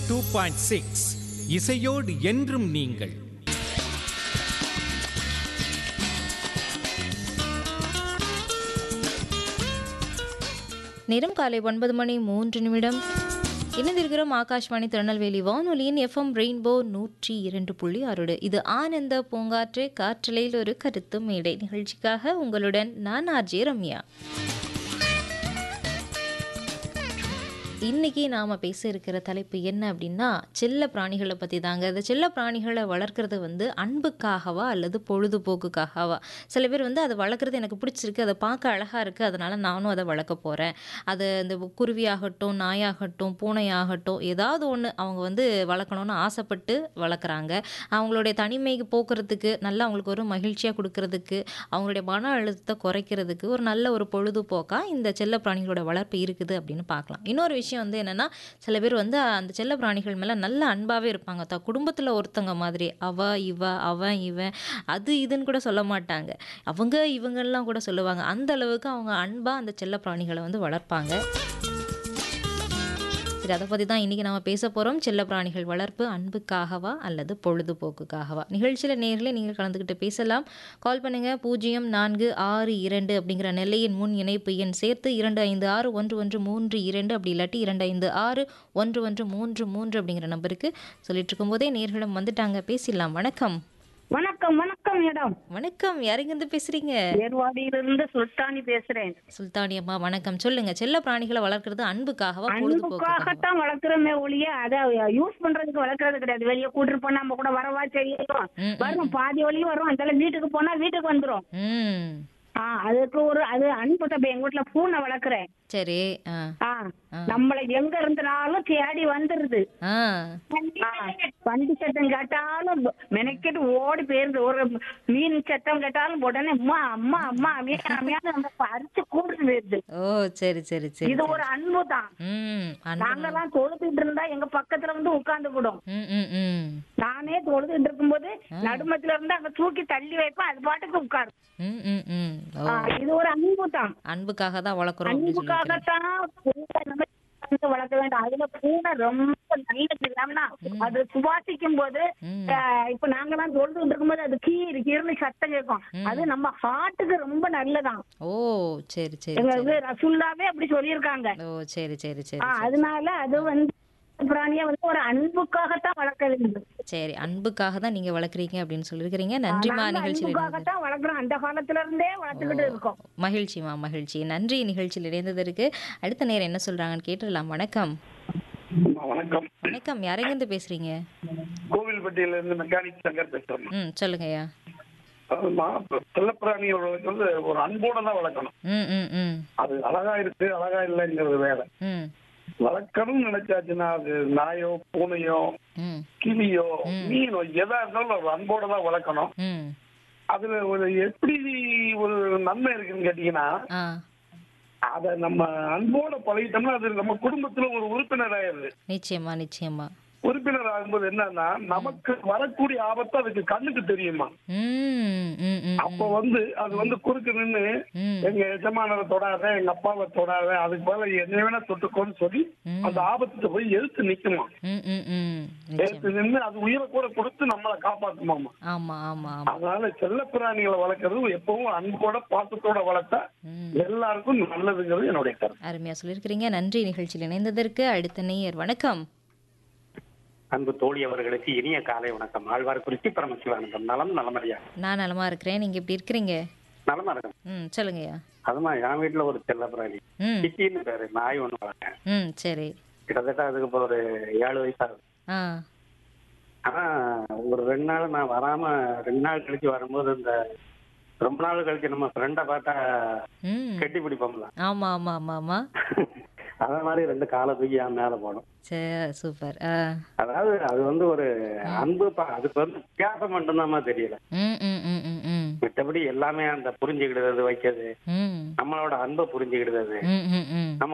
Two point six இசையோடு என்றும் நீங்கள் நேரம் காலை ஒன்பது மணி மூன்று நிமிடம் இணைந்திருக்கிறோம் ஆகாஷ்வாணி திருநெல்வேலி வானொலியின் எஃப்எம் ரெயின்போ நூற்றி இரண்டு புள்ளி ஆறு இது ஆனந்த பூங்காற்று காற்றலையில் ஒரு கருத்து மேடை நிகழ்ச்சிக்காக உங்களுடன் நான் ஆர்ஜே ரம்யா இன்னைக்கு நாம் பேச இருக்கிற தலைப்பு என்ன அப்படின்னா செல்ல பிராணிகளை பற்றி தாங்க இந்த செல்ல பிராணிகளை வளர்க்குறது வந்து அன்புக்காகவா அல்லது பொழுதுபோக்குக்காகவா சில பேர் வந்து அதை வளர்க்குறது எனக்கு பிடிச்சிருக்கு அதை பார்க்க அழகாக இருக்குது அதனால் நானும் அதை வளர்க்க போகிறேன் அது இந்த குருவியாகட்டும் நாயாகட்டும் பூனையாகட்டும் ஏதாவது ஒன்று அவங்க வந்து வளர்க்கணும்னு ஆசைப்பட்டு வளர்க்குறாங்க அவங்களுடைய தனிமைக்கு போக்குறதுக்கு நல்லா அவங்களுக்கு ஒரு மகிழ்ச்சியாக கொடுக்கறதுக்கு அவங்களுடைய மன அழுத்தத்தை குறைக்கிறதுக்கு ஒரு நல்ல ஒரு பொழுதுபோக்காக இந்த செல்ல பிராணிகளோட வளர்ப்பு இருக்குது அப்படின்னு பார்க்கலாம் இன்னொரு விஷயம் வந்து என்னென்னா சில பேர் வந்து அந்த செல்ல பிராணிகள் மேலே நல்ல அன்பாகவே இருப்பாங்க த குடும்பத்தில் ஒருத்தங்க மாதிரி அவ இவ அவன் இவன் அது இதுன்னு கூட சொல்ல மாட்டாங்க அவங்க இவங்கெல்லாம் கூட சொல்லுவாங்க அந்த அளவுக்கு அவங்க அன்பாக அந்த செல்ல பிராணிகளை வந்து வளர்ப்பாங்க சரி அதை பற்றி தான் இன்றைக்கி நம்ம பேச போகிறோம் செல்ல பிராணிகள் வளர்ப்பு அன்புக்காகவா அல்லது பொழுதுபோக்குக்காகவா நிகழ்ச்சியில் நேர்களே நீங்கள் கலந்துக்கிட்டு பேசலாம் கால் பண்ணுங்கள் பூஜ்ஜியம் நான்கு ஆறு இரண்டு அப்படிங்கிற நெல்லையின் முன் இணைப்பு எண் சேர்த்து இரண்டு ஐந்து ஆறு ஒன்று ஒன்று மூன்று இரண்டு அப்படி இல்லாட்டி இரண்டு ஐந்து ஆறு ஒன்று ஒன்று மூன்று மூன்று அப்படிங்கிற நம்பருக்கு சொல்லிட்டு இருக்கும்போதே நேர்களும் வந்துட்டாங்க பேசிடலாம் வணக்கம் வணக்கம் வணக்கம் மேடம் வணக்கம் யாருங்கிருந்து பேசுகிறீங்க ஏர்வாடியிலிருந்து சுல்தானி பேசுறேன் சுல்தானி அம்மா வணக்கம் சொல்லுங்க செல்ல பிராணிகளை வளர்க்குறது அன்புக்காகவா பொழுதுபோக்குக்காகவா அன்புக்காகத்தான் வளர்க்குறோமே ஒழிய அத யூஸ் பண்றதுக்கு வளர்க்கறது கிடையாது வெளியே கூட்டிட்டு போனா நம்ம கூட வரவா செய்யும் ம், வரும் பாதி வழியும் வரும் அந்த வீட்டுக்கு போனா வீட்டுக்கு வந்துரும் ம் ஆஹ் அதுக்கு ஒரு அது அன்பு தப்ப எங்க வீட்டுல பூனை வளர்க்குறேன் சரி ஆ ஆஹ் நம்மள எங்க இருந்தனாலும் தேடி வந்துருது ஆ ஆ, வண்டி சத்தம் கேட்டாலும் மெனக்கெட்டு ஓடி போயிருது ஒரு மீன் சத்தம் கேட்டாலும் உடனே அம்மா அம்மா அம்மா அம்மியா அம்மியான்னு நம்ம அரிச்சு கூப்பிட்டு போயிருது ஓ சரி சரி சரி இது ஒரு அன்பு தான் ம் அன்பு நாங்கெல்லாம் தொழுதுட்டு இருந்தா எங்க பக்கத்துல வந்து உட்கார்ந்துக்கிடும் ம் ம் ம் நானே தொழுதுட்டு இருக்கும்போது நடுமத்துல இருந்து அங்க தூக்கி தள்ளி வைப்பேன் அது பாட்டுக்கு உட்காரும் ம் ம் ம் ஓ ஆ, இது ஒரு அன்பு தான் அன்புக்காக தான் வளர்க்குறோம் அப்படின்னு சொல்லிட்டு அன்புக்காகத்தான் பூனை நம்ம வந்து வளர்க்க வேண்டும் அதுல பூனை ரொம்ப நல்லது இல்லாமனா அது சுவாசிக்கும் போது ம். ஆஹ், இப்ப நாங்கெல்லாம் தொழுது இருக்கும்போது அது கீறு கீர்னு சத்தம் கேட்கும் அது நம்ம ஹார்ட்டுக்கு ரொம்ப நல்லதான் ஓ சரி சரி எங்க சரி இது ரசுல்லாவே அப்படி சொல்லியிருக்காங்க ஓ சரி சரி சரி ஆ, அதனால அது வந்து பிராணிய வந்து ஒரு அன்புக்காகத்தான் வளர்க்க வேண்டும் சரி அன்புக்காக தான் நீங்க வளர்க்குறீங்க அப்படின்னு சொல்லியிருக்கிறீங்க நன்றிமா நாங்க நிகழ்ச்சியில் இணைந்தது அன்புக்காகத்தான் வளர்க்குறோம் அந்த காலத்துல இருந்தே வளர்த்துக்கிட்டு இருக்கோம் மகிழ்ச்சிமா மகிழ்ச்சி நன்றி நிகழ்ச்சியில் இணைந்ததற்கு அடுத்த நேரம் என்ன சொல்றாங்கன்னு கேட்டுடலாம் வணக்கம் அம்மா, வணக்கம் வணக்கம் யாரெங்கிருந்து பேசுறீங்க கோவில்பட்டியில இருந்து மெக்கானிக் சங்கர் பேசுறேன் ம் சொல்லுங்கய்யா அதுமா செல்லப்பிராணிகள் வந்து ஒரு அன்போட தான் வளர்க்கணும் ம் ம் ம் அது அழகா இருக்கு அழகா இல்லைங்கிறது வேற ம் வளர்க்கணும்னு நினைச்சாச்சுன்னா அது நாயோ பூனையோ ம் கிளியோ மீனோ எதா இருந்தாலும் ஒரு அன்போட தான் வளர்க்கணும் ம் அதுல ஒரு எப்படி ஒரு நன்மை இருக்குன்னு கேட்டீங்கன்னா ஆ அத நம்ம அன்போட பழகிட்டோம்னா அது நம்ம குடும்பத்துல ஒரு உறுப்பினர் ஆயிருது நிச்சயமா நிச்சயமா உறுப்பினர் ஆகும்போது என்னன்னா நமக்கு வரக்கூடிய ஆபத்து அதுக்கு கண்ணுக்கு தெரியுமா ம் ம் ம் அப்ப வந்து அது வந்து குறுக்கு நின்னு ம் எங்க எஜமானரை தொடாத எங்க அப்பாவை தொடாத அதுக்கு மேல என்ன வேணா தொட்டுக்கோன்னு சொல்லி அந்த ஆபத்துக்கு போய் எதிர்த்து நிக்குமா ம் ம் ம் நிச்சயம் எதிர்த்து நின்னு அது உயிரை கூட கொடுத்து நம்மளை காப்பாத்துமாமா ஆமா ஆமா ஆமா அதனால செல்ல பிராணிகளை வளர்க்கறது எப்பவும் அன்போட பாசத்தோட வளர்த்தா ம் எல்லாருக்கும் நல்லதுங்கிறது என்னுடைய கருத்து அருமையா சொல்லியிருக்கிறீங்க நன்றி நிகழ்ச்சியில் இணைந்ததற்கு அடுத்த நேயர் வணக்கம் அன்பு தோழி அவர்களுக்கு இனிய காலை வணக்கம் ஆழ்வார்குறிச்சி பரமசிவானந்தம் நலம் நலமறியா நான் நலமா இருக்கிறேன் நீங்க எப்படி இருக்கிறீங்க நலமா இருக்கும் ம் சொல்லுங்கய்யா அதுமா என் வீட்டுல ஒரு செல்ல பிராணி ம் சிட்டின்னு பேரு நாய் ஒண்ணு வளர்க்கேன் ம் சரி கிட்டத்தட்ட அதுக்கு இப்போ ஒரு ஏழு வயசாகுது ஆ ஆனா ஒரு ரெண்டு நாள் நான் வராம ரெண்டு நாள் கழிச்சு வரும்போது இந்த ரொம்ப நாள் கழிச்சு நம்ம ஃப்ரெண்டை பார்த்தா ம் கட்டி பிடிப்போம்ல ஆமா ஆமா ஆமா ஆமா அதே மாதிரி ரெண்டு காலை தூக்கி என் மேல போடும் சரி சூப்பர் ஆ அதாவது அது வந்து ஒரு அன்பு பா- அதுக்கு வந்து வித்தியாசம் மட்டும்தாம்மா தெரியல ம் ம் ம் ம் ம் மற்றபடி எல்லாமே அந்த புரிஞ்சுக்கிடுறது வைக்கிறது ம் நம்மளோட அன்பை புரிஞ்சுக்கிடுறது ம் ம் ம் நம்ம